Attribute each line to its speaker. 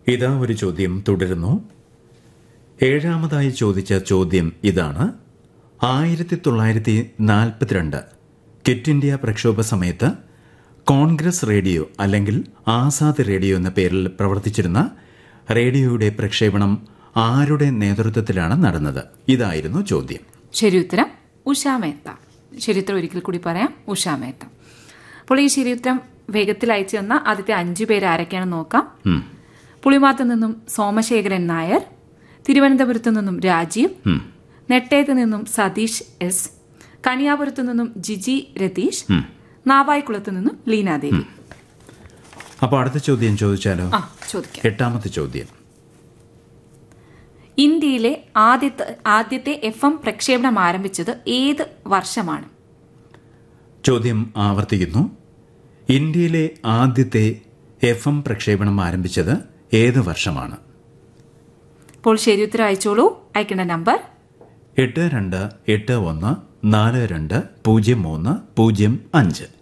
Speaker 1: ഇതാ ഒരു ചോദ്യം തുടരുന്നു ഏഴാമതായി ചോദിച്ച ചോദ്യം ഇതാണ് ആയിരത്തി തൊള്ളായിരത്തി നാൽപ്പത്തിരണ്ട് ക്വിറ്റ് ഇന്ത്യ പ്രക്ഷോഭ സമയത്ത് കോൺഗ്രസ് റേഡിയോ അല്ലെങ്കിൽ ആസാദ് റേഡിയോ എന്ന പേരിൽ പ്രവർത്തിച്ചിരുന്ന റേഡിയോയുടെ പ്രക്ഷേപണം ആരുടെ നേതൃത്വത്തിലാണ് നടന്നത് ഇതായിരുന്നു ചോദ്യം
Speaker 2: ശരി ഉത്തരം ഉഷാ മേത്ത ശരി ഉത്തരം ഒരിക്കൽ കൂടി പറയാം ഉഷാ മേത്ത അപ്പോൾ ഈ ശരി ഉത്തരം വേഗത്തിൽ അയച്ചു തന്ന ആദ്യത്തെ അഞ്ചു പേര് ആരൊക്കെയാണെന്ന് നോക്കാം
Speaker 1: ഉം,
Speaker 2: പുളിമാത്ത് നിന്നും സോമശേഖരൻ നായർ തിരുവനന്തപുരത്തു നിന്നും രാജീവ്
Speaker 1: ഉം,
Speaker 2: നെട്ടയത്ത് നിന്നും സതീഷ് എസ് കണിയാപുരത്തു നിന്നും ജിജി രതീഷ് നാവായിക്കുളത്തു നിന്നും ലീനാദേവി
Speaker 1: അപ്പോൾ അടുത്ത ചോദ്യം ചോദിച്ചാലോ
Speaker 2: ആ ചോദിക്കാം
Speaker 1: എട്ടാമത്തെ ചോദ്യം
Speaker 2: ഇന്ത്യയിലെ ആദ്യത്തെ ആദ്യത്തെ എഫ് എം പ്രക്ഷേപണം ആരംഭിച്ചത് ഏത് വർഷമാണ്
Speaker 1: ചോദ്യം ആവർത്തിക്കുന്നു ഇന്ത്യയിലെ ആദ്യത്തെ എഫ് എം പ്രക്ഷേപണം ആരംഭിച്ചത് ഏത് വർഷമാണ്
Speaker 2: ഇപ്പോൾ ശരി ഉത്തരം അയച്ചോളൂ അയക്കേണ്ട നമ്പർ
Speaker 1: എട്ട് രണ്ട് എട്ട് ഒന്ന് നാല് രണ്ട് പൂജ്യം മൂന്ന് പൂജ്യം അഞ്ച്